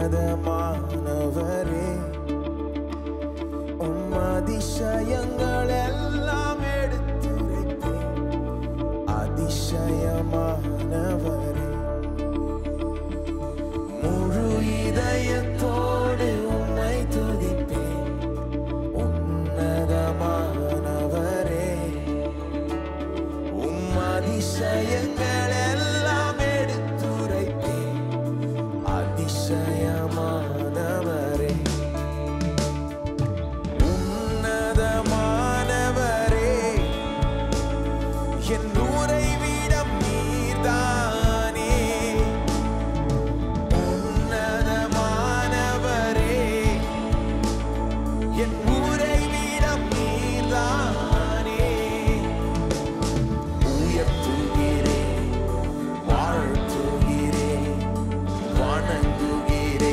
உன்னதமானவரே உம் அதிசயங்கள் எல்லாம் எடுத்துரைப்பேன் அதிசயமானவரே முழு இதயத்தோடு உம்மை துதிப்பேன் உன்னதமானவரே உம் அதிசயங்கள் எல்லாம் எடுத்துரைப்பேன் அதிசயமானவரே உன்னதமானவரே என் உறைவிடம் நீர்தானே உன்னதமானவரே என் உறைவிடம் நீர்தானே உயர்த்துகிறேன் வாழ்த்துகிறேன் வணங்குகிறேன்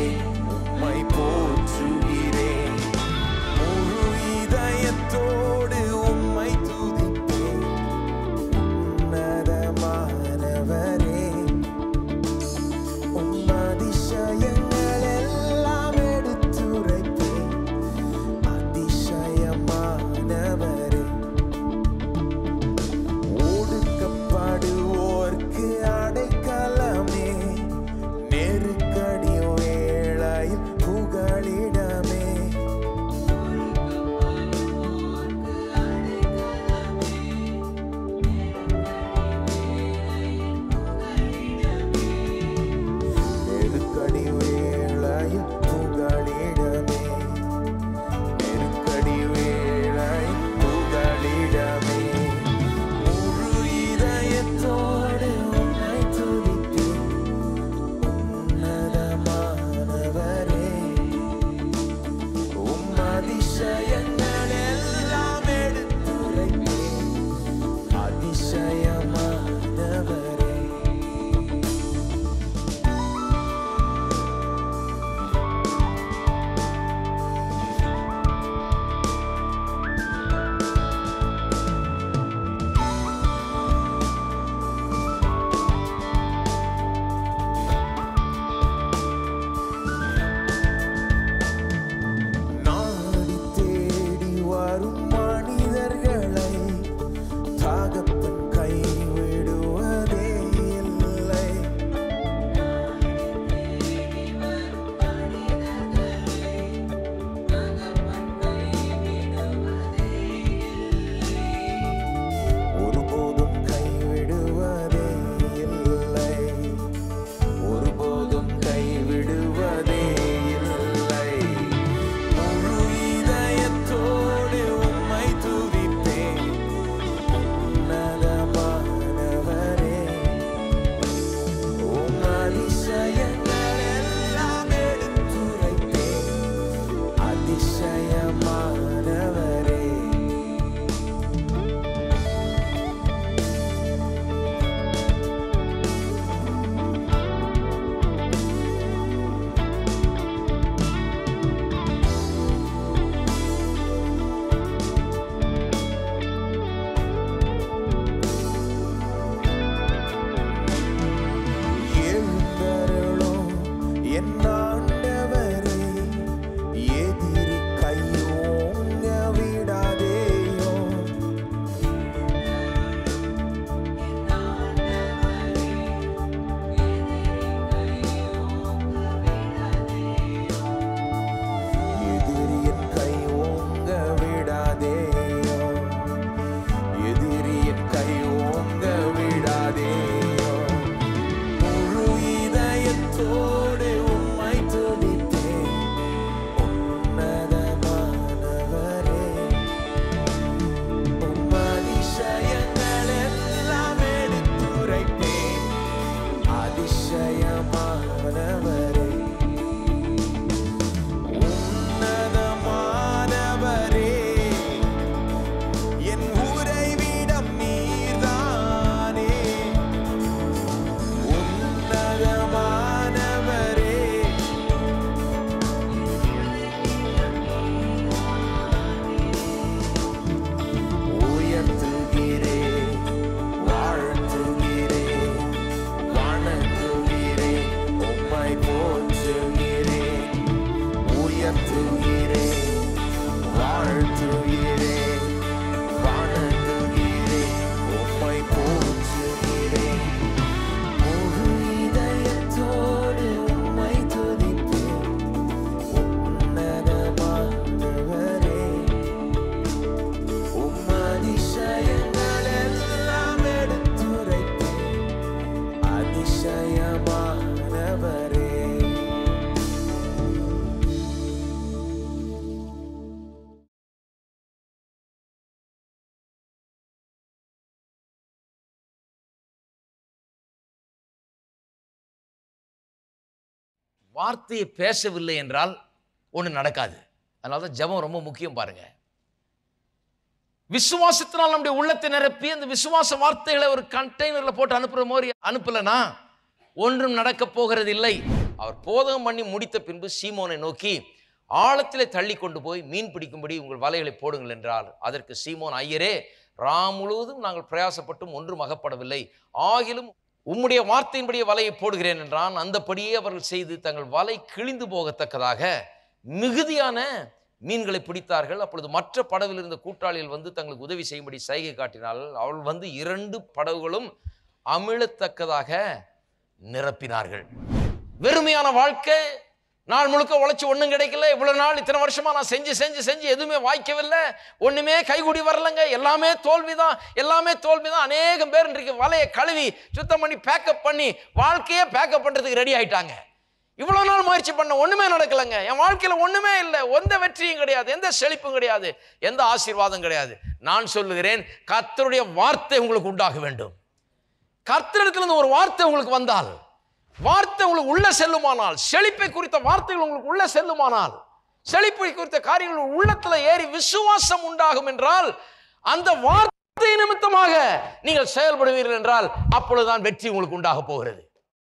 வார்த்தையை பேசவில்லை என்றால் ஒன்று நடக்காது அதனால தான் ஜெபம் ரொம்ப முக்கியம் பாருங்க விசுவாசத்தினால் நம்முடைய உள்ளத்தை நிரப்பி அந்த விசுவாச வார்த்தைகளை ஒரு கண்டெய்னர்ல போட்டு அனுப்புற மாதிரி அனுப்பலனா ஒன்றும் நடக்க போகிறது இல்லை அவர் போதகம் பண்ணி முடித்த பின்பு சீமோனை நோக்கி ஆழத்திலே தள்ளி கொண்டு போய் மீன் பிடிக்கும்படி உங்கள் வலைகளை போடுங்கள் என்றார் அதற்கு சீமோன் ஐயரே ராம் முழுவதும் நாங்கள் பிரயாசப்பட்டும் ஒன்றும் அகப்படவில்லை ஆகிலும் உம்முடைய வார்த்தையின்படியே வலையை போடுகிறேன் என்றான் அந்தபடியே அவர்கள் செய்து தங்கள் வலை கிழிந்து போகத்தக்கதாக மிகுதியான மீன்களை பிடித்தார்கள் அப்பொழுது மற்ற படவில் இருந்த கூட்டாளிகள் வந்து தங்களுக்கு உதவி செய்யும்படி சைகை காட்டினார்கள் அவள் வந்து இரண்டு படகுகளும் அமிழத்தக்கதாக நிரப்பினார்கள் வெறுமையான வாழ்க்கை நாள் முழுக்க உழைச்சி ஒன்றும் கிடைக்கல இவ்வளவு நாள் இத்தனை வருஷமா நான் செஞ்சு செஞ்சு செஞ்சு எதுவுமே வாய்க்கவில்லை ஒண்ணுமே கைகூடி வரலங்க எல்லாமே தோல்விதான் எல்லாமே தோல்விதான் அநேகம் பேர் இன்றைக்கு வலையை கழுவி சுத்தம் பண்ணி பேக்கப் பண்ணி வாழ்க்கையே பேக்கப் பண்றதுக்கு ரெடி ஆயிட்டாங்க இவ்வளவு நாள் முயற்சி பண்ண ஒண்ணுமே நடக்கலைங்க என் வாழ்க்கையில ஒண்ணுமே இல்லை எந்த வெற்றியும் கிடையாது எந்த செழிப்பும் கிடையாது எந்த ஆசீர்வாதம் கிடையாது நான் சொல்லுகிறேன் கர்த்தருடைய வார்த்தை உங்களுக்கு உண்டாக வேண்டும் கர்த்தரிடத்திலிருந்து ஒரு வார்த்தை உங்களுக்கு வந்தால் வார்த்தை உங்களுக்கு உள்ள செல்லுமானால் செழிப்பை குறித்த வார்த்தைகள் உங்களுக்கு உள்ள செல்லுமானால் செழிப்பை குறித்த காரியங்கள் உங்கள் உள்ளத்துல ஏறி விசுவாசம் உண்டாகும் என்றால் அந்த வார்த்தை நிமித்தமாக நீங்கள் செயல்படுவீர்கள் என்றால் அப்பொழுதுதான் வெற்றி உங்களுக்கு உண்டாக போகிறது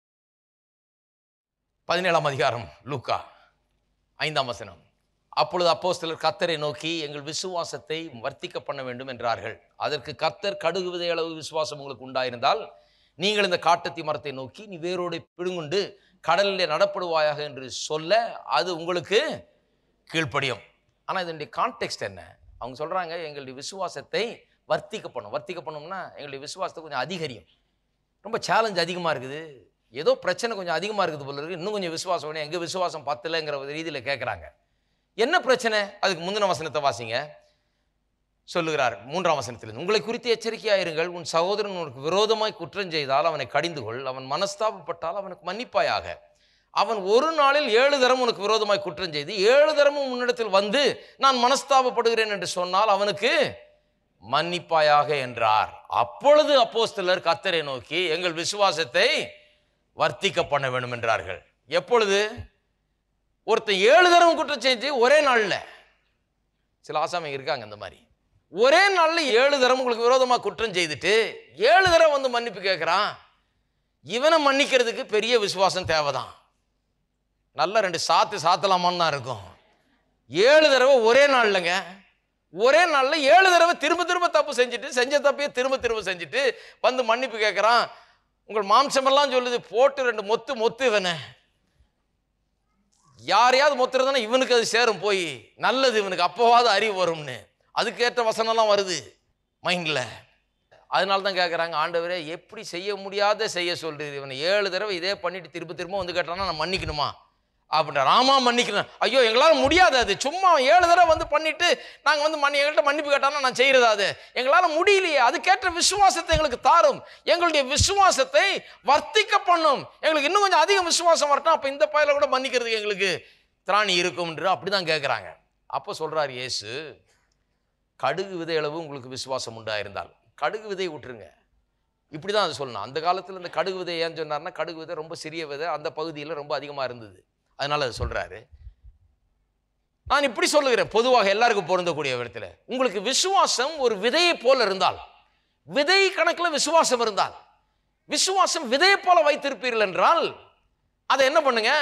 பதினேழாம் அதிகாரம் லூக்கா ஐந்தாம் வசனம் அப்பொழுது அப்போஸ்தலர் கர்த்தரை நோக்கி எங்கள் விசுவாசத்தை வர்த்திக்க பண்ண வேண்டும் என்றார்கள் அதற்கு கர்த்தர் கடுகு விதை அளவு விசுவாசம் உங்களுக்கு உண்டாயிருந்தால் நீங்கள் இந்த காட்டத்தி மரத்தை நோக்கி நீ வேரோடு பிடுங்குண்டு கடலிலே நடப்படுவாயாக என்று சொல்ல அது உங்களுக்கு கீழ்ப்படியும் ஆனால் இதனுடைய கான்டெக்ஸ்ட் என்ன அவங்க சொல்றாங்க எங்களுடைய விசுவாசத்தை வர்த்திக்க பண்ணும் வர்த்திக்க பண்ணோம்னா எங்களுடைய விசுவாசத்தை கொஞ்சம் அதிகரியும் ரொம்ப சேலஞ்ச் அதிகமாக இருக்குது ஏதோ பிரச்சனை கொஞ்சம் அதிகமாக இருக்குது போல இருக்கு இன்னும் கொஞ்சம் விசுவாசம் வேணும் எங்கள் விசுவாசம் பத்தலைங்கிற ஒரு ரீதியில் கேட்குறாங்க என்ன பிரச்சனை அதுக்கு முந்தின வசனத்தை வாசிங்க சொல்லுகிறார் மூன்றாம் வசனத்தில் உங்களை குறித்து எச்சரிக்கையாயிருங்கள் உன் சகோதரன் உனக்கு விரோதமாய் குற்றம் செய்தால் அவனை கடிந்து கொள் அவன் மனஸ்தாபப்பட்டால் அவனுக்கு மன்னிப்பாயாக அவன் ஒரு நாளில் ஏழு தரம் உனக்கு விரோதமாய் குற்றம் செய்து ஏழு தரமும் உன்னிடத்தில் வந்து நான் மனஸ்தாபப்படுகிறேன் என்று சொன்னால் அவனுக்கு மன்னிப்பாயாக என்றார் அப்பொழுது அப்போஸ்தலர் கத்தரை நோக்கி எங்கள் விசுவாசத்தை வர்த்திக்க பண்ண வேண்டும் என்றார்கள் எப்பொழுது ஒருத்தன் ஏழு தரம் குற்றம் செஞ்சு ஒரே நாள்ல சில ஆசாமிங்க இருக்காங்க இந்த மாதிரி ஒரே நாள்ல ஏழு தரம் உங்களுக்கு விரோதமா குற்றம் செய்துட்டு ஏழு தடவை வந்து மன்னிப்பு கேட்குறான் இவனை மன்னிக்கிறதுக்கு பெரிய விசுவாசம் தேவைதான் நல்ல ரெண்டு சாத்து சாத்தலாமான்னு தான் இருக்கும் ஏழு தடவை ஒரே நாள்லங்க ஒரே நாள்ல ஏழு தடவை திரும்ப திரும்ப தப்பு செஞ்சுட்டு செஞ்ச தப்பையே திரும்ப திரும்ப செஞ்சுட்டு வந்து மன்னிப்பு கேட்குறான் உங்கள் மாம்சமெல்லாம் சொல்லுது போட்டு ரெண்டு மொத்து மொத்து இவனை யாரையாவது மொத்துறதுனா இவனுக்கு அது சேரும் போய் நல்லது இவனுக்கு அப்போவாது அறிவு வரும்னு அதுக்கேற்ற வசனம்லாம் வருது மைண்டில் அதனால தான் கேட்குறாங்க ஆண்டவரே எப்படி செய்ய முடியாத செய்ய சொல்றீர் இவனை ஏழு தடவை இதே பண்ணிட்டு திரும்ப திரும்ப வந்து கேட்டானா நான் மன்னிக்கணுமா அப்படின்ற ராமா மன்னிக்கணும் ஐயோ எங்களால் முடியாது அது சும்மா அவன் ஏழு தடவை வந்து பண்ணிட்டு நாங்கள் வந்து மன்னி எங்கள்கிட்ட மன்னிப்பு கேட்டானா நான் செய்யறதா அது எங்களால் முடியலையே அதுக்கேற்ற விசுவாசத்தை எங்களுக்கு தாரும் எங்களுடைய விசுவாசத்தை வர்த்திக்க பண்ணும் எங்களுக்கு இன்னும் கொஞ்சம் அதிக விசுவாசம் வரட்டும் அப்போ இந்த பயில கூட மன்னிக்கிறதுக்கு எங்களுக்கு திராணி இருக்கும்ன்ற அப்படி தான் கேட்குறாங்க அப்போ சொல்றார் இயேசு கடுகு விதை அளவு உங்களுக்கு விசுவாசம் உண்டாயிருந்தால் கடுகு விதையை விட்டுருங்க இப்படி தான் அது சொல்லணும் அந்த காலத்தில் இந்த கடுகு விதை ஏன் சொன்னார்னா கடுகு விதை ரொம்ப சிறிய விதை அந்த பகுதியில் ரொம்ப அதிகமாக இருந்தது அதனால அது சொல்றாரு நான் இப்படி சொல்லுகிறேன் பொதுவாக எல்லாருக்கும் பொருந்தக்கூடிய இடத்துல உங்களுக்கு விசுவாசம் ஒரு விதையை போல இருந்தால் விதை கணக்கில் விசுவாசம் இருந்தால் விசுவாசம் விதையை போல வைத்திருப்பீர்கள் என்றால் அதை என்ன பண்ணுங்க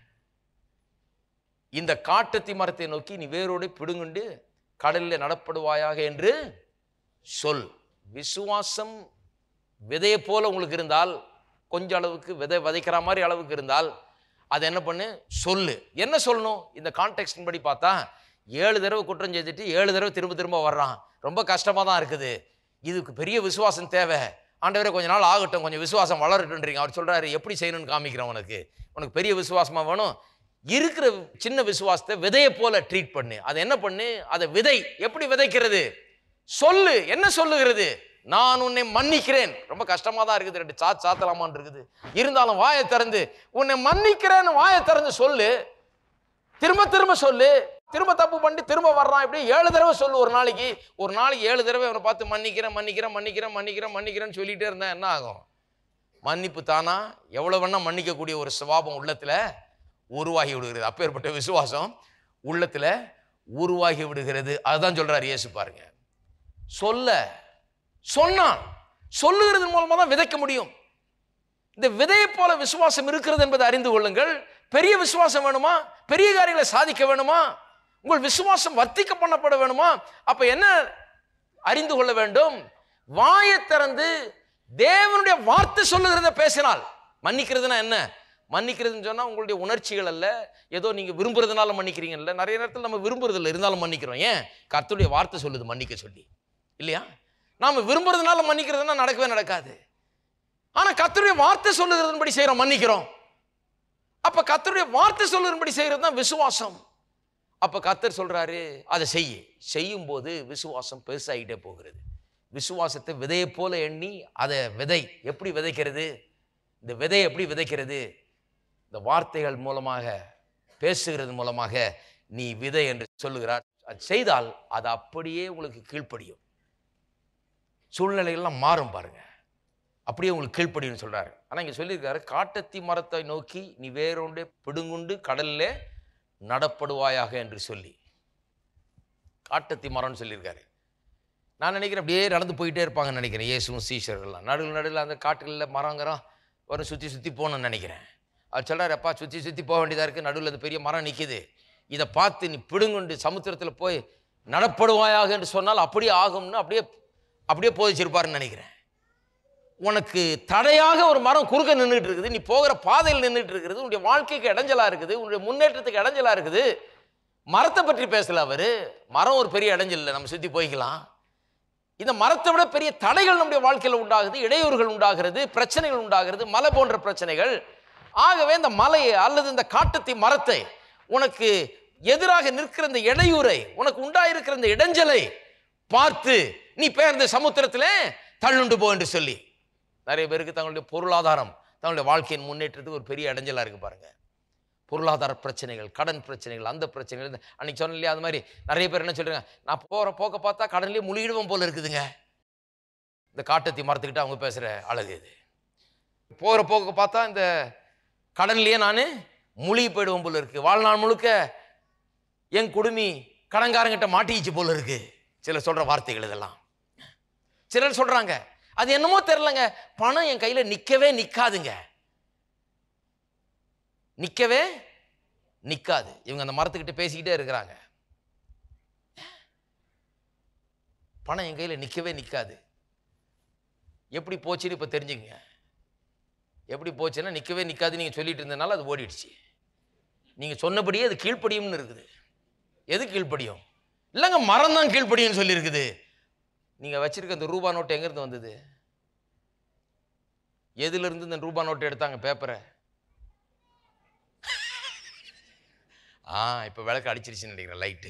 இந்த காட்டத்தி மரத்தை நோக்கி நீ வேரோடு பிடுங்குண்டு கடலில் நடப்படுவாயாக என்று சொல் விசுவாசம் விதையை போல உங்களுக்கு இருந்தால் கொஞ்ச அளவுக்கு விதை விதைக்கிற மாதிரி அளவுக்கு இருந்தால் அது என்ன பண்ணு சொல்லு என்ன சொல்லணும் இந்த கான்டெக்ஸ்டின் படி பார்த்தா ஏழு தடவை குற்றம் செய்துட்டு ஏழு தடவை திரும்ப திரும்ப வர்றான் ரொம்ப கஷ்டமாக தான் இருக்குது இதுக்கு பெரிய விசுவாசம் தேவை ஆண்டவரே கொஞ்ச நாள் ஆகட்டும் கொஞ்சம் விசுவாசம் வளரட்டுன்றீங்க அவர் சொல்றாரு எப்படி செய்யணும்னு காமிக்கிறேன் உனக்கு உனக்கு பெரிய விசுவாசமா வேணும் இருக்கிற சின்ன விசுவாசத்தை விதையை போல ட்ரீட் பண்ணு அதை என்ன பண்ணு அதை விதை எப்படி விதைக்கிறது சொல்லு என்ன சொல்லுகிறது நான் உன்னை மன்னிக்கிறேன் ரொம்ப கஷ்டமா தான் இருக்குது ரெண்டு சாத் சாத்தலாமான்னு இருக்குது இருந்தாலும் வாயை திறந்து உன்னை மன்னிக்கிறேன்னு வாயை திறந்து சொல்லு திரும்ப திரும்ப சொல்லு திரும்ப தப்பு பண்ணிட்டு திரும்ப வர்றான் இப்படி ஏழு தடவை சொல்லு ஒரு நாளைக்கு ஒரு நாளைக்கு ஏழு தடவை அவனை பார்த்து மன்னிக்கிறேன் மன்னிக்கிறேன் மன்னிக்கிறேன் மன்னிக்கிறேன் மன்னிக்கிறேன்னு சொல்லிட்டே இருந்தா என்ன ஆகும் மன்னிப்பு தானா எவ்வளவு வேணா மன்னிக்கக்கூடிய ஒரு சுவாபம் உள்ளத்துல உருவாகி விடுகிறது அப்பேற்பட்ட விசுவாசம் உள்ளத்துல உருவாகி விடுகிறது அதுதான் சொல்றாரு இயேசு பாருங்க சொல்ல சொன்னான் சொல்லுகிறது மூலமா தான் விதைக்க முடியும் இந்த விதையை போல விசுவாசம் இருக்கிறது என்பதை அறிந்து கொள்ளுங்கள் பெரிய விசுவாசம் வேணுமா பெரிய காரியங்களை சாதிக்க வேணுமா உங்கள் விசுவாசம் வர்த்திக்க பண்ணப்பட வேணுமா அப்ப என்ன அறிந்து கொள்ள வேண்டும் வாயை திறந்து தேவனுடைய வார்த்தை சொல்லுகிறத பேசினால் மன்னிக்கிறதுனா என்ன மன்னிக்கிறதுன்னு சொன்னா உங்களுடைய உணர்ச்சிகள் அல்ல ஏதோ நீங்க விரும்புறதுனால மன்னிக்கிறீங்க இல்ல நிறைய நேரத்தில் நம்ம விரும்புறது இல்லை இருந்தாலும் மன்னிக்கிறோம் ஏன் கர்த்தருடைய வார்த்தை சொல்லுது மன்னிக்க சொல்லி இல்லையா நாம விரும்புறதுனால மன்னிக்கிறதுனா நடக்கவே நடக்காது ஆனா கர்த்தருடைய வார்த்தை சொல்லுகிறதன்படி செய்யறோம் மன்னிக்கிறோம் அப்ப கர்த்தருடைய வார்த்தை சொல்லுகிறபடி செய்யறது தான் விசுவாசம் அப்ப கர்த்தர் சொல்றாரு அதை செய்ய செய்யும் போது விசுவாசம் பெருசாகிட்டே போகிறது விசுவாசத்தை விதையை போல எண்ணி அதை விதை எப்படி விதைக்கிறது இந்த விதை எப்படி விதைக்கிறது இந்த வார்த்தைகள் மூலமாக பேசுகிறது மூலமாக நீ விதை என்று சொல்லுகிறார் அது செய்தால் அது அப்படியே உங்களுக்கு கீழ்ப்படியும் சூழ்நிலைகள்லாம் மாறும் பாருங்க அப்படியே உங்களுக்கு கீழ்ப்படியும் சொல்றாரு ஆனா இங்க சொல்லியிருக்காரு காட்டத்தி மரத்தை நோக்கி நீ வேறொண்டே பிடுங்குண்டு கடல்ல நடப்படுவாயாக என்று சொல்லி காட்டத்தி மரம்னு சொல்லியிருக்காரு நான் நினைக்கிறேன் அப்படியே நடந்து போயிட்டே இருப்பாங்கன்னு நினைக்கிறேன் இயேசுவும் சீஷர்கள்லாம் நடுவில் நடுவில் அந்த காட்டுகளில் மரங்கிறோம் வரும் சுற்றி சுற்றி போகணும்னு நினைக்கிறேன் அவர் சொல்றாரு அப்பா சுற்றி சுற்றி போக வேண்டியதாக இருக்குது நடுவில் அந்த பெரிய மரம் நிற்கிது இதை பார்த்து நீ பிடுங்குண்டு சமுத்திரத்தில் போய் நடப்படுவாயாக என்று சொன்னால் அப்படியே ஆகும்னு அப்படியே அப்படியே போதிச்சிருப்பாருன்னு நினைக்கிறேன் உனக்கு தடையாக ஒரு மரம் குறுக்க நின்றுட்டு இருக்குது நீ போகிற பாதையில் நின்றுட்டு இருக்கிறது உன்னுடைய வாழ்க்கைக்கு இடைஞ்சலா இருக்குது உன்னுடைய முன்னேற்றத்துக்கு இடைஞ்சலா இருக்குது மரத்தை பற்றி பேசல அவரு மரம் ஒரு பெரிய இடைஞ்சல் இல்லை நம்ம சுற்றி போய்க்கலாம் இந்த மரத்தை விட பெரிய தடைகள் நம்முடைய வாழ்க்கையில் உண்டாகுது இடையூறுகள் உண்டாகிறது பிரச்சனைகள் உண்டாகிறது மலை போன்ற பிரச்சனைகள் ஆகவே இந்த மலையை அல்லது இந்த காட்டுத்தி மரத்தை உனக்கு எதிராக நிற்கிற இந்த இடையூறை உனக்கு உண்டாயிருக்கிற இந்த இடைஞ்சலை பார்த்து நீ பெயர்ந்த சமுத்திரத்திலே தள்ளுண்டு போ என்று சொல்லி நிறைய பேருக்கு தங்களுடைய பொருளாதாரம் தங்களுடைய வாழ்க்கையின் முன்னேற்றத்துக்கு ஒரு பெரிய இடைஞ்சலா இருக்கு பாருங்க பொருளாதார பிரச்சனைகள் கடன் பிரச்சனைகள் அந்த பிரச்சனைகள் இந்த அன்னைக்கு சொன்ன இல்லையா அது மாதிரி நிறைய பேர் என்ன சொல்றாங்க நான் போற போக்க பார்த்தா கடன்லயே முழுகிடுவோம் போல இருக்குதுங்க இந்த காட்டத்தி மரத்துக்கிட்ட அவங்க பேசுற அழகு இது போகிற போக்க பார்த்தா இந்த கடன்லயே நான் முழுகி போயிடுவோம் போல இருக்கு வாழ்நாள் முழுக்க என் குடுமி கடன்காரங்கிட்ட மாட்டிக்கிச்சு போல இருக்கு சிலர் சொல்ற வார்த்தைகள் இதெல்லாம் சிலர் சொல்றாங்க அது என்னமோ தெரிலங்க பணம் என் கையில நிக்கவே நிக்காதுங்க நிக்கவே நிக்காது இவங்க அந்த மரத்துக்கிட்ட பேசிக்கிட்டே இருக்கிறாங்க பணம் என் கையில நிக்கவே நிக்காது எப்படி போச்சுன்னு இப்ப தெரிஞ்சுங்க எப்படி போச்சுன்னா நிக்கவே நிக்காது நீங்க சொல்லிட்டு இருந்ததுனால அது ஓடிடுச்சு நீங்க சொன்னபடியே அது கீழ்ப்படியும்னு இருக்குது எது கீழ்ப்படியும் இல்லைங்க மரம் தான் கீழ்ப்படியும்னு சொல்லியிருக்குது நீங்க வச்சிருக்க இந்த ரூபா நோட்டு எங்கிருந்து வந்தது எதுல இருந்து இந்த ரூபா நோட்டு எடுத்தாங்க பேப்பரை ஆ இப்போ விளக்கு அடிச்சிருச்சுன்னு நினைக்கிறேன் லைட்டு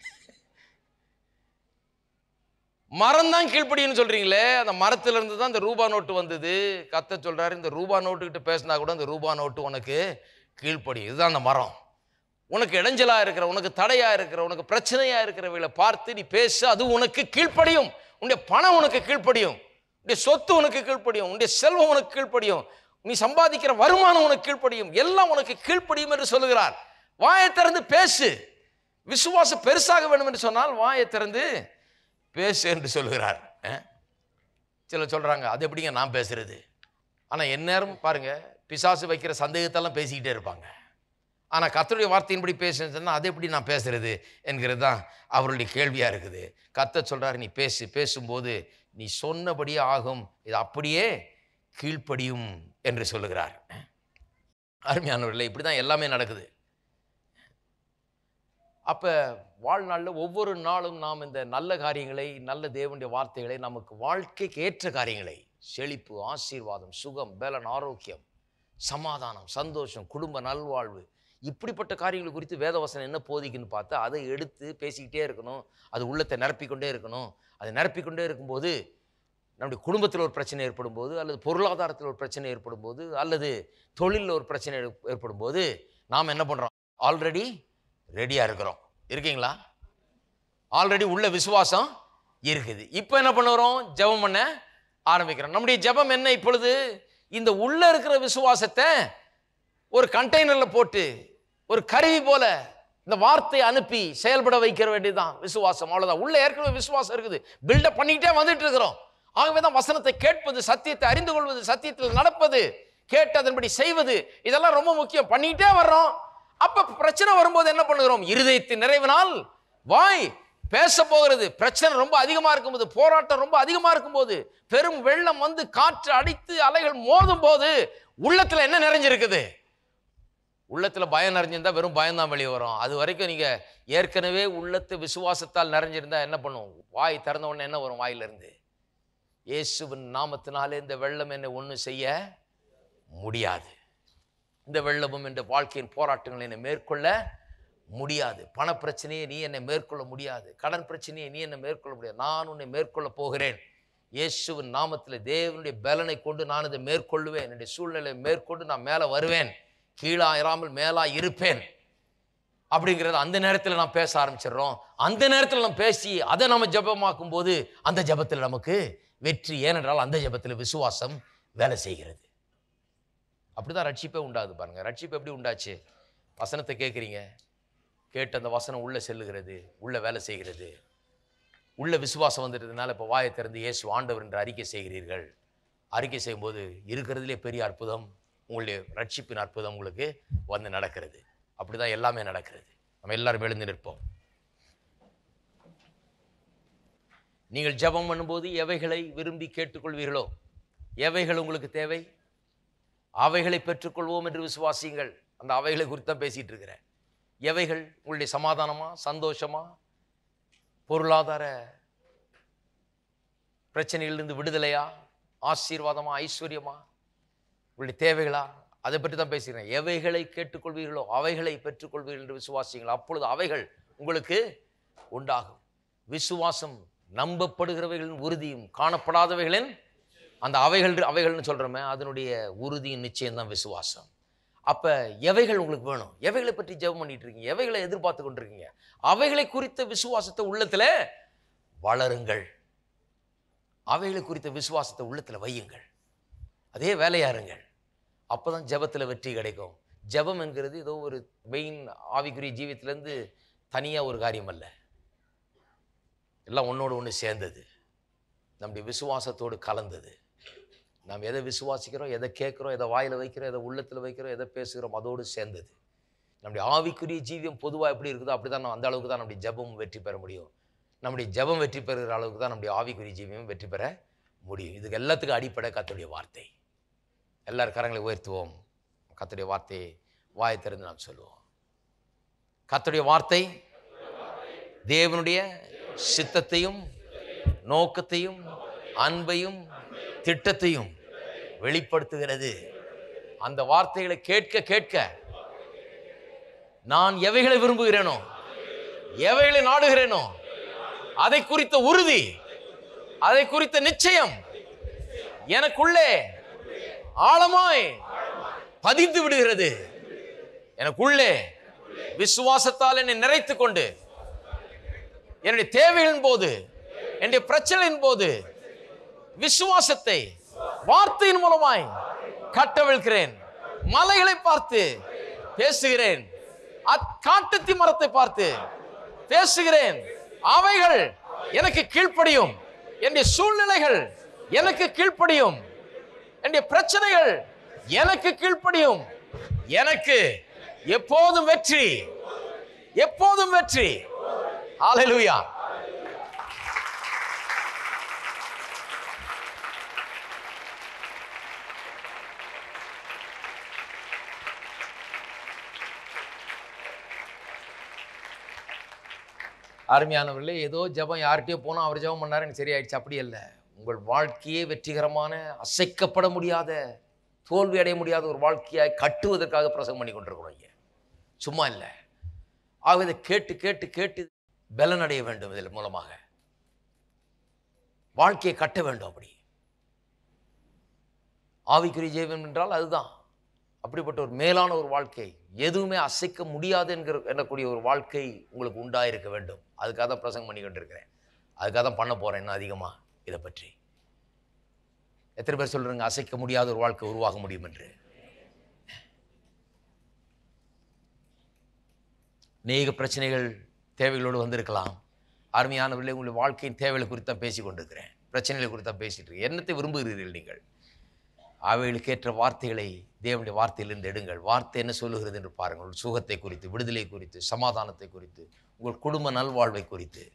மரம் தான் கீழ்ப்படின்னு சொல்றீங்களே அந்த மரத்துல இருந்து தான் இந்த ரூபா நோட்டு வந்தது கத்த சொல்றாரு இந்த ரூபா நோட்டுக்கிட்ட பேசினா கூட இந்த ரூபா நோட்டு உனக்கு கீழ்ப்படி இதுதான் அந்த மரம் உனக்கு இடைஞ்சலா இருக்கிற உனக்கு தடையா இருக்கிற உனக்கு பிரச்சனையா இருக்கிறவங்களை பார்த்து நீ பேசு அது உனக்கு கீழ்ப்படியும் உன்னுடைய பணம் உனக்கு கீழ்ப்படியும் உன்னுடைய சொத்து உனக்கு கீழ்ப்படியும் உன்னுடைய செல்வம் உனக்கு கீழ்ப்படியும் நீ சம்பாதிக்கிற வருமானம் உனக்கு கீழ்ப்படியும் எல்லாம் உனக்கு கீழ்ப்படியும் என்று சொல்லுகிறார் வாயை திறந்து பேசு விசுவாசம் பெருசாக வேண்டும் என்று சொன்னால் வாயை திறந்து பேசு என்று சொல்லுகிறார் அஹ்? சிலர் சொல்றாங்க அது எப்படிங்க நான் பேசுறது ஆனா எந்நேரம் பாருங்க பிசாசு வைக்கிற சந்தேகத்தெல்லாம் பேசிக்கிட்டே இருப்பாங்க ஆனா கர்த்தருடைய வார்த்தையின்படி பேசுன்னு சொன்னா அது எப்படி நான் பேசுறது என்கிறது தான் அவருடைய கேள்வியா இருக்குது கர்த்தர் சொல்றாரு நீ பேசு பேசும்போது நீ சொன்னபடியே ஆகும் இது அப்படியே கீழ்ப்படியும் என்று சொல்லுகிறார் அருமையானவர்களே இப்படி தான் எல்லாமே நடக்குது அப்போ வாழ்நாளில் ஒவ்வொரு நாளும் நாம் இந்த நல்ல காரியங்களை நல்ல தேவனுடைய வார்த்தைகளை நமக்கு வாழ்க்கைக்கு ஏற்ற காரியங்களை செழிப்பு ஆசீர்வாதம் சுகம் பலன் ஆரோக்கியம் சமாதானம் சந்தோஷம் குடும்ப நல்வாழ்வு இப்படிப்பட்ட காரியங்கள் குறித்து வேதவசனம் என்ன போதிக்குன்னு பார்த்தா அதை எடுத்து பேசிக்கிட்டே இருக்கணும் அது உள்ளத்தை நிரப்பிக்கொண்டே இருக்கணும் அதை நிரப்பிக்கொண்டே இருக்கும்போது நம்முடைய குடும்பத்தில் ஒரு பிரச்சனை ஏற்படும் போது அல்லது பொருளாதாரத்தில் ஒரு பிரச்சனை ஏற்படும் போது அல்லது தொழிலில் ஒரு பிரச்சனை ஏற்ப- ஏற்படும் போது நாம் என்ன பண்ணுறோம் ஆல்ரெடி ரெடியாக இருக்கிறோம் இருக்கீங்களா ஆல்ரெடி உள்ள விசுவாசம் இருக்குது இப்போ என்ன பண்ணுறோம் ஜெபம் பண்ண ஆரம்பிக்கிறோம் நம்முடைய ஜெபம் என்ன இப்பொழுது இந்த உள்ள இருக்கிற விசுவாசத்தை ஒரு கண்டெய்னரில் போட்டு ஒரு கருவி போல இந்த வார்த்தையை அனுப்பி செயல்பட வைக்கிற வேண்டியதுதான் விசுவாசம் அவ்வளவுதான் உள்ள ஏற்கனவே விசுவாசம் இருக்குது பில்டப் பண்ணிக்கிட்டே வந்துட்டு இருக்கிறோம் ஆகவே தான் வசனத்தை கேட்பது சத்தியத்தை அறிந்து கொள்வது சத்தியத்தில் நடப்பது கேட்டு அதன்படி செய்வது இதெல்லாம் ரொம்ப முக்கியம் பண்ணிக்கிட்டே வர்றோம் அப்ப பிரச்சனை வரும்போது என்ன பண்ணுகிறோம் இருதயத்தின் நிறைவினால் வாய் பேச போகிறது பிரச்சனை ரொம்ப அதிகமா இருக்கும்போது போராட்டம் ரொம்ப அதிகமா இருக்கும்போது பெரும் வெள்ளம் வந்து காற்று அடித்து அலைகள் மோதும் போது உள்ளத்துல என்ன நிறைஞ்சிருக்குது உள்ளத்துல பயம் நிறைஞ்சிருந்தா வெறும் பயம்தான் வெளியே வரும் அது வரைக்கும் நீங்க ஏற்கனவே உள்ளத்து விசுவாசத்தால் நிறைஞ்சிருந்தா என்ன பண்ணும் வாய் திறந்த உடனே என்ன வரும் வாயிலிருந்து இயேசுவின் நாமத்தினாலே இந்த வெள்ளம் என்னை ஒன்றும் செய்ய முடியாது இந்த வெள்ளமும் இந்த வாழ்க்கையின் போராட்டங்கள் என்னை மேற்கொள்ள முடியாது பண பிரச்சனையை நீ என்னை மேற்கொள்ள முடியாது கடன் பிரச்சனையை நீ என்னை மேற்கொள்ள முடியாது நான் உன்னை மேற்கொள்ள போகிறேன் இயேசுவின் நாமத்தில் தேவனுடைய பலனை கொண்டு நான் இதை மேற்கொள்ளுவேன் என்னுடைய சூழ்நிலையை மேற்கொண்டு நான் மேலே வருவேன் கீழா இராமல் மேலா இருப்பேன் அப்படிங்கிறத அந்த நேரத்தில் நாம் பேச ஆரம்பிச்சிடுறோம் அந்த நேரத்தில் நம்ம பேசி அதை நம்ம ஜெபமாக்கும் போது அந்த ஜெபத்தில் நமக்கு வெற்றி ஏனென்றால் அந்த ஜெபத்தில் விசுவாசம் வேலை செய்கிறது அப்படிதான் ரட்சிப்பே உண்டாகுது பாருங்க ரட்சிப்பு எப்படி உண்டாச்சு வசனத்தை கேட்குறீங்க கேட்டு அந்த வசனம் உள்ள செல்லுகிறது உள்ள வேலை செய்கிறது உள்ள விசுவாசம் வந்துட்டதுனால இப்போ வாயை திறந்து இயேசு ஆண்டவர் என்று அறிக்கை செய்கிறீர்கள் அறிக்கை செய்யும்போது இருக்கிறதுலே பெரிய அற்புதம் உங்களுடைய ரட்சிப்பின் அற்புதம் உங்களுக்கு வந்து நடக்கிறது அப்படிதான் எல்லாமே நடக்கிறது நம்ம எல்லாரும் எழுந்து நிற்போம் நீங்கள் ஜெபம் பண்ணும்போது எவைகளை விரும்பி கேட்டுக்கொள்வீர்களோ எவைகள் உங்களுக்கு தேவை அவைகளை பெற்றுக்கொள்வோம் என்று விசுவாசியுங்கள் அந்த அவைகளை குறித்து தான் பேசிட்டு இருக்கிறேன் எவைகள் உங்களுடைய சமாதானமா சந்தோஷமா பொருளாதார பிரச்சனைகளிலிருந்து விடுதலையா ஆசீர்வாதமா ஐஸ்வர்யமா உங்களுடைய தேவைகளா அதை பற்றி தான் பேசுகிறேன் எவைகளை கேட்டுக்கொள்வீர்களோ அவைகளை பெற்றுக்கொள்வீர்கள் என்று விசுவாசியுங்கள் அப்பொழுது அவைகள் உங்களுக்கு உண்டாகும் விசுவாசம் நம்பப்படுகிறவைகளின் உறுதியும் காணப்படாதவைகளின் அந்த அவைகள் அவைகள்னு சொல்கிறோமே அதனுடைய உறுதியின் நிச்சயம் தான் விசுவாசம் அப்போ எவைகள் உங்களுக்கு வேணும் எவைகளை பற்றி ஜெபம் பண்ணிட்டு இருக்கீங்க எவைகளை எதிர்பார்த்து கொண்டிருக்கீங்க அவைகளை குறித்த விசுவாசத்தை உள்ளத்தில் வளருங்கள் அவைகளை குறித்த விசுவாசத்தை உள்ளத்தில் வையுங்கள் அதே வேலையாருங்கள் அப்போ தான் ஜெபத்தில் வெற்றி கிடைக்கும் ஜெபம் என்கிறது ஏதோ ஒரு மெயின் ஆவிக்குரிய ஜீவியத்திலேருந்து தனியாக ஒரு காரியம் அல்ல எல்லாம் ஒன்றோடு ஒன்று சேர்ந்தது நம்முடைய விசுவாசத்தோடு கலந்தது நாம் எதை விசுவாசிக்கிறோம் எதை கேட்குறோம் எதை வாயில் வைக்கிறோம் எதை உள்ளத்தில் வைக்கிறோம் எதை பேசுகிறோம் அதோடு சேர்ந்தது நம்முடைய ஆவிக்குரிய ஜீவியம் பொதுவாக எப்படி இருக்குதோ அப்படி தான் அந்த அளவுக்கு தான் நம்முடைய ஜெபம் வெற்றி பெற முடியும் நம்முடைய ஜெபம் வெற்றி பெறுகிற அளவுக்கு தான் நம்முடைய ஆவிக்குரிய ஜீவியம் வெற்றி பெற முடியும் இதுக்கு எல்லாத்துக்கும் அடிப்படை கத்துடைய வார்த்தை எல்லார் கரங்களை உயர்த்துவோம் கத்துடைய வார்த்தையை வாயை திறந்து நாம் சொல்லுவோம் கத்துடைய வார்த்தை தேவனுடைய சித்தத்தையும் நோக்கத்தையும் அன்பையும் திட்டத்தையும் வெளிப்படுத்துகிறது அந்த வார்த்தைகளை கேட்க கேட்க நான் எவைகளை விரும்புகிறேனோ எவைகளை நாடுகிறேனோ அதை குறித்த உறுதி அதை குறித்த நிச்சயம் எனக்குள்ளே ஆழமாய் பதிந்து விடுகிறது எனக்குள்ளே விசுவாசத்தால் என்னை நிறைத்துக் கொண்டு என்னுடைய தேவைகளின் போது என்னுடைய பிரச்சனையின் போது விசுவாசத்தை வார்த்தையின் மூலமாய் கட்டவிழ்கிறேன் மலைகளை பார்த்து பேசுகிறேன் அக்காட்டுத்தி மரத்தை பார்த்து பேசுகிறேன் அவைகள் எனக்கு கீழ்ப்படியும் என்னுடைய சூழ்நிலைகள் எனக்கு கீழ்ப்படியும் என்னுடைய பிரச்சனைகள் எனக்கு கீழ்ப்படியும் எனக்கு எப்போதும் வெற்றி எப்போதும் வெற்றி ஹalleluya அருமையானவர்களே ஏதோ ஜெபம் யார்கிட்டயோ போனோம் அவர் ஜெபம் பண்ணாரு எனக்கு சரியாயிடுச்சு அப்படி இல்லை உங்கள் வாழ்க்கையே வெற்றிகரமான அசைக்கப்பட முடியாத தோல்வி அடைய முடியாத ஒரு வாழ்க்கையாய் கட்டுவதற்காக பிரசங்கம் பண்ணி கொண்டிருக்கிறோம் இங்கே சும்மா இல்லை ஆக இதை கேட்டு கேட்டு கேட்டு பலன் அடைய வேண்டும் இதில் மூலமாக வாழ்க்கையை கட்ட வேண்டும் அப்படி ஆவிக்குரிய ஜீவன் என்றால் அதுதான் அப்படிப்பட்ட ஒரு மேலான ஒரு வாழ்க்கை எதுவுமே அசைக்க முடியாது என்கிற எண்ணக்கூடிய ஒரு வாழ்க்கை உங்களுக்கு உண்டாயிருக்க வேண்டும் அதுக்காக தான் பிரசங்கம் பண்ணி கொண்டிருக்கிறேன் அதுக்காக தான் பண்ண போகிறேன் இன்னும் அதிகமாக இதை பற்றி எத்தனை பேர் சொல்கிறீங்க அசைக்க முடியாத ஒரு வாழ்க்கை உருவாக முடியும் என்று அநேக பிரச்சனைகள் தேவைகளோடு வந்திருக்கலாம் அருமையானவர்களே உங்களுடைய வாழ்க்கையின் தேவைகளை குறித்து தான் பேசி கொண்டிருக்கிறேன் பிரச்சனைகளை குறித்து தான் பேசிட்டு இருக்கேன் என்னத்தை விரும்புகிறீர்கள் நீங்கள் அவைகளுக்கு ஏற்ற வார்த்தைகளை தேவனுடைய வார்த்தையிலிருந்து எடுங்கள் வார்த்தை என்ன சொல்லுகிறது என்று பாருங்கள் உங்கள் சுகத்தை குறித்து விடுதலை குறித்து சமாதானத்தை குறித்து உங்கள் குடும்ப நல்வாழ்வை குறித்து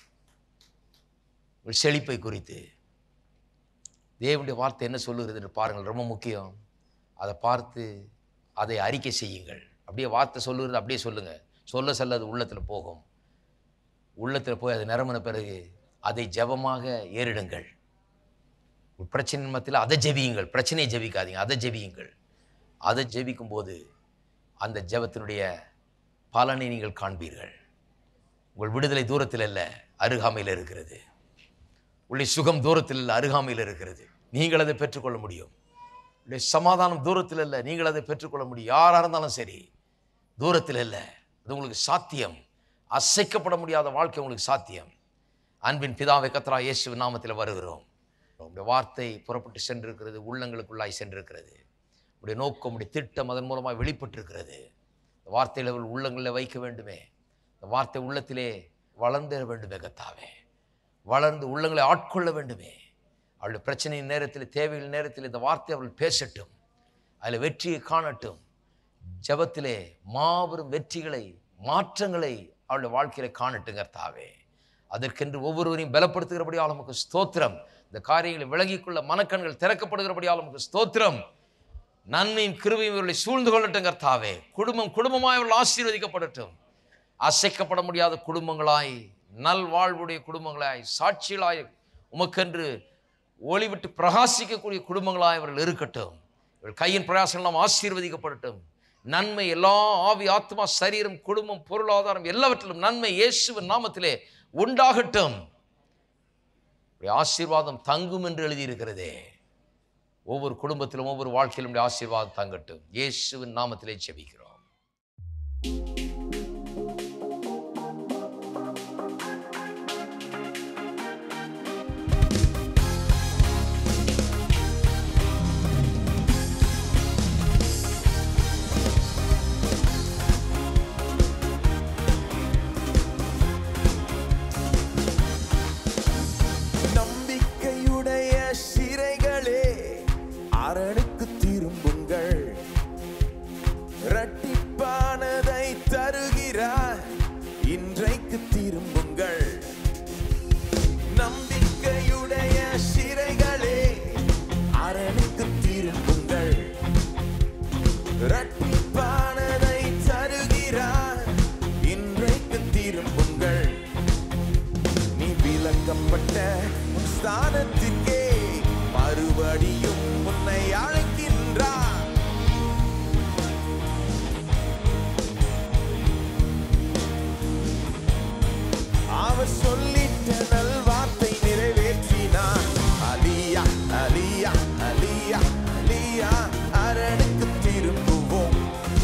உங்கள் செழிப்பை குறித்து தேவனுடைய வார்த்தை என்ன சொல்லுகிறது என்று பாருங்கள் ரொம்ப முக்கியம் அதை பார்த்து அதை அறிக்கை செய்யுங்கள் அப்படியே வார்த்தை சொல்லுகிறது அப்படியே சொல்லுங்க சொல்ல சொல்ல அது உள்ளத்தில் போகும் உள்ளத்தில் போய் அது நிரம்பின பிறகு அதை ஜெபமாக ஏறிடுங்கள் ஒரு பிரச்சனை மத்தியில் அதை ஜெபியுங்கள் பிரச்சனையை ஜெபிக்காதீங்க அதை ஜெபியுங்கள் அதை ஜெபிக்கும் போது அந்த ஜெபத்தினுடைய பலனை நீங்கள் காண்பீர்கள் உங்கள் விடுதலை தூரத்தில் அல்ல அருகாமையில் இருக்கிறது உங்களுடைய சுகம் தூரத்தில் இல்லை அருகாமையில் இருக்கிறது நீங்கள் அதை பெற்றுக்கொள்ள முடியும் உங்களுடைய சமாதானம் தூரத்தில் இல்லை நீங்கள் அதை பெற்றுக்கொள்ள முடியும் யாராக இருந்தாலும் சரி தூரத்தில் இல்லை அது உங்களுக்கு சாத்தியம் அசைக்கப்பட முடியாத வாழ்க்கை உங்களுக்கு சாத்தியம் அன்பின் பிதாவை கத்ரா இயேசு நாமத்தில் வருகிறோம் உங்களுடைய வார்த்தை புறப்பட்டு சென்றிருக்கிறது உள்ளங்களுக்குள்ளாய் சென்றிருக்கிறது உடைய நோக்கம் உடைய திட்டம் அதன் மூலமாக வெளிப்பட்டிருக்கிறது இந்த வார்த்தையில் அவர்கள் உள்ளங்களில் வைக்க வேண்டுமே இந்த வார்த்தை உள்ளத்திலே வளர்ந்திட வேண்டுமே கத்தாவே வளர்ந்து உள்ளங்களை ஆட்கொள்ள வேண்டுமே அவளுடைய பிரச்சனையின் நேரத்தில் தேவைகள் நேரத்தில் இந்த வார்த்தை அவள் பேசட்டும் அதில் வெற்றியை காணட்டும் ஜெபத்திலே மாபெரும் வெற்றிகளை மாற்றங்களை அவளுடைய வாழ்க்கையில காணட்டும் கர்த்தாவே அதற்கென்று ஒவ்வொருவரையும் பலப்படுத்துகிறபடியால் நமக்கு ஸ்தோத்திரம் இந்த காரியங்களை விலகிக்கொள்ள மனக்கண்கள் திறக்கப்படுகிறபடியால் நமக்கு ஸ்தோத்திரம் நன்மையும் கிருபையும் இவர்களை சூழ்ந்து கொள்ளட்டும் கர்த்தாவே குடும்பம் குடும்பமாய் இவர்கள் ஆசீர்வதிக்கப்படட்டும் அசைக்கப்பட முடியாத குடும்பங்களாய் நல் வாழ்வுடைய குடும்பங்களாய் சாட்சிகளாய் உமக்கென்று ஒளிவிட்டு பிரகாசிக்கக்கூடிய குடும்பங்களாய் இவர்கள் இருக்கட்டும் இவர்கள் கையின் பிரயாசங்கள் ஆசீர்வதிக்கப்படட்டும் நன்மை எல்லா ஆவி ஆத்மா சரீரம் குடும்பம் பொருளாதாரம் எல்லாவற்றிலும் நன்மை இயேசுவின் நாமத்திலே உண்டாகட்டும் உடைய ஆசீர்வாதம் தங்கும் என்று எழுதியிருக்கிறதே ஒவ்வொரு குடும்பத்திலும் ஒவ்வொரு வாழ்க்கையிலும் உடைய ஆசீர்வாதம் தங்கட்டும் இயேசுவின் நாமத்திலே ஜெபிக்கிறோம் நம்பிக்கையுடைய சிறைகளே அரணுக்கு திரும்புங்கள் இரட்டிப்பானதை தருகிறார் இன்றைக்கு திரும்புங்கள் நம்பிக்கையுடைய சிறைகளே அரணுக்கு திரும்புங்கள் இரட்டிப்பானதை தருகிறார் இன்றைக்கு திரும்புங்கள் நீ விலக்கப்பட்ட உன் ஸ்தானத்திற்கே மறுபடியும் உன்னை அழைக்கின்றார் அவர் சொல்லிட்ட நல்வார்த்தை நிறைவேற்றினார் அலியா அலியா அலியா அலியா அரணுக்கு திரும்புவோம்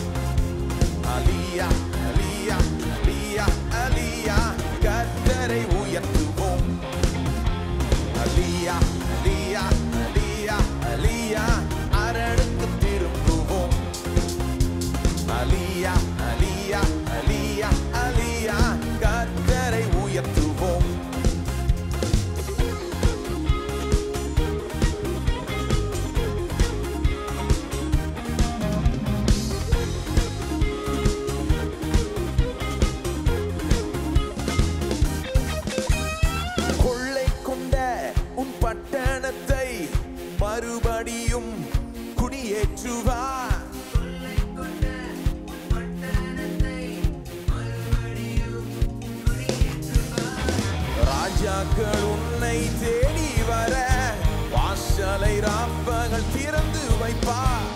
அலியா அலியா அலியா அலியா கர்த்தரை உயர்த்துவோம் அலியா அலியா அலியா அலியா அரணுக்கு திரும்புவோம் அலியா அலியா அலியா அலியா கர்த்தரை உயர்த்துவோம் கொள்ளை கொண்ட உன் பட்டணத்தை மறுபடியும் குடியேற்றுவார் ராஜாக்கள் உன்னை தேடி வர வாசலை ராப்பகல் திறந்து வைப்பார்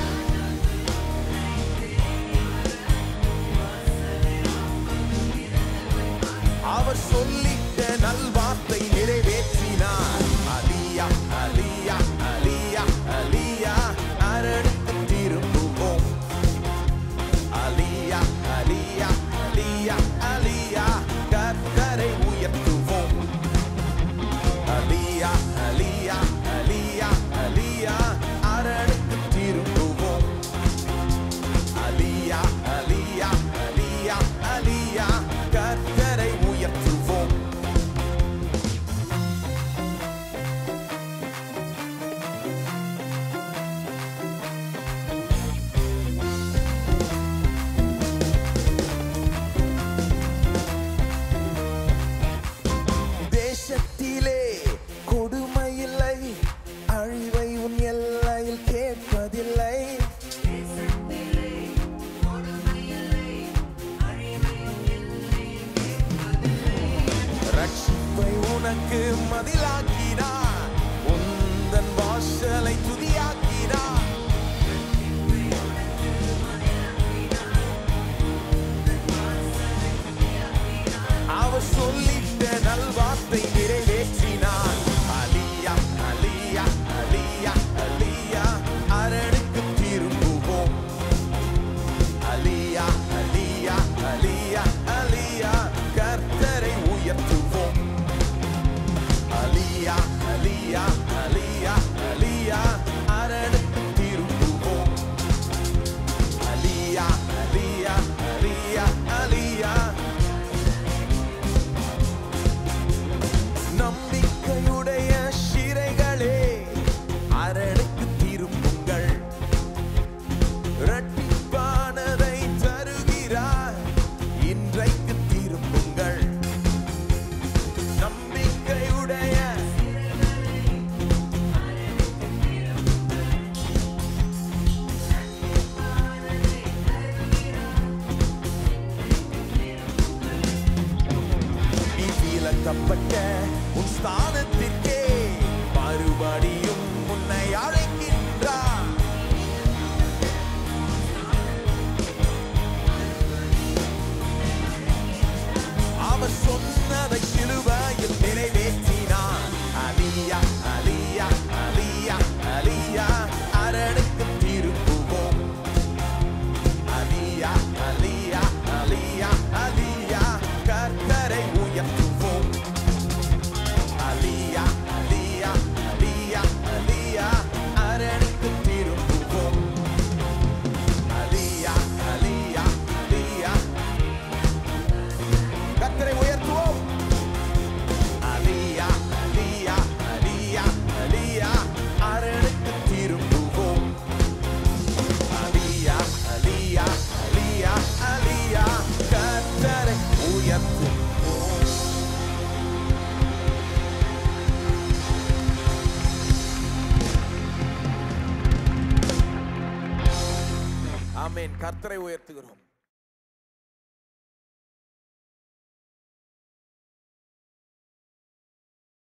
அவர் சொல்லிட்ட நல்வார்த்தை நிறைவேற்றினார் அலியா அலியா அலியா அலியா அரணுக்கு திரும்புவோம் அலியா அலியா அலியா அலியா கர்த்தரை உயர்த்துவோம் அலியா அலியா அலியா அலியா அரணுக்கு திரும்புவோம் அலியா அலியா அலியா எனக்கு மதிலாக்கினார் உந்தன் வாசலை துதியாக்கினார் அவர் சொல்லிட்ட நல்வார்த்தை நிறைவேற்றினார் அலியா அலியா அலியா அலியா அரணுக்கு திரும்புவோம் அலியா அலியா அலியா அலியா கர்த்தரை உயர்த்துவோம் அலியா அலியா அலியா அலியா அரணுக்கு திரும்புவோம் அலியா அலியா அலியா அலியா நம்பிக்கையுடைய சிறைகளே அரணுக்கு திரும்புங்கள் இரட்டிப்பானதை தருகிறார் இன்றைக்கு திரும்புங்கள் நம்பிக்கையுடைய நீ விலக்கப்பட்ட உன் ஸ்தானத்திற்கே மறுபடியும் உன்னை அழைக்கின்றார் அவர் சொன்னதை சிலுவையில் நிறைவேற்றினான் அலியா அலியா அலியா அலியா அரணுக்கு திரும்புவோம் அலியா அலியா அலியா அலியா கர்த்தரை உயர்த்துவோம் அலியா அலியா அலியா அலியா அரணுக்கு திரும்புவோம் அலியா அலியா அலியா கர்த்தரை உயர்த்துவோம் அலியா அலியா அலியா அலியா அரணுக்கு திரும்புவோம் அலியா அலியா அலியா அலியா கர்த்தரை உயர்த்துவோம் ஆமென் கர்த்தரை உயர்த்துகிறோம்